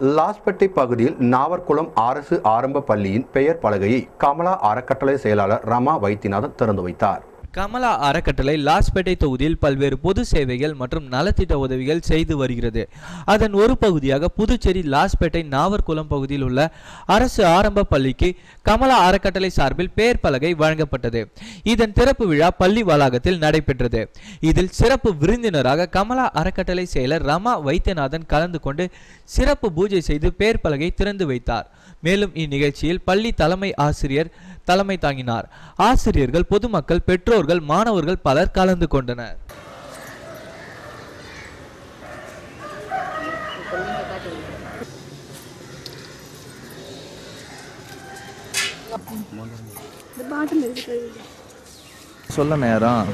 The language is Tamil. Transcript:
லாஸ்பேட்டை பகுதியில் நாவர்குளம் அரசு ஆரம்ப பள்ளியின் பெயர் பலகையை கமலா அறக்கட்டளை செயலாளர் ரமா வைத்தியநாதன் திறந்து வைத்தார் கமலா அறக்கட்டளை லாஸ்பேட்டை தொகுதியில் பல்வேறு பொது சேவைகள் மற்றும் நலத்திட்ட உதவிகள் செய்து வருகிறது அதன் ஒரு பகுதியாக புதுச்சேரி லாஸ்பேட்டை நாவர்குளம் பகுதியில் உள்ள அரசு ஆரம்ப பள்ளிக்கு கமலா அறக்கட்டளை சார்பில் பெயர் பலகை வழங்கப்பட்டது இதன் திறப்பு விழா பள்ளி வளாகத்தில் நடைபெற்றது இதில் சிறப்பு விருந்தினராக கமலா அறக்கட்டளை செயலர் ரமா வைத்தியநாதன் கலந்து கொண்டு சிறப்பு பூஜை செய்து பெயர் பலகை திறந்து வைத்தார் மேலும் இந்நிகழ்ச்சியில் பள்ளி தலைமை ஆசிரியர் தலைமை தாங்கினார் ஆசிரியர்கள் பொதுமக்கள் பெற்றோர்கள் மாணவர்கள் பலர் கலந்து கொண்டனர் சொல்ல நேரம்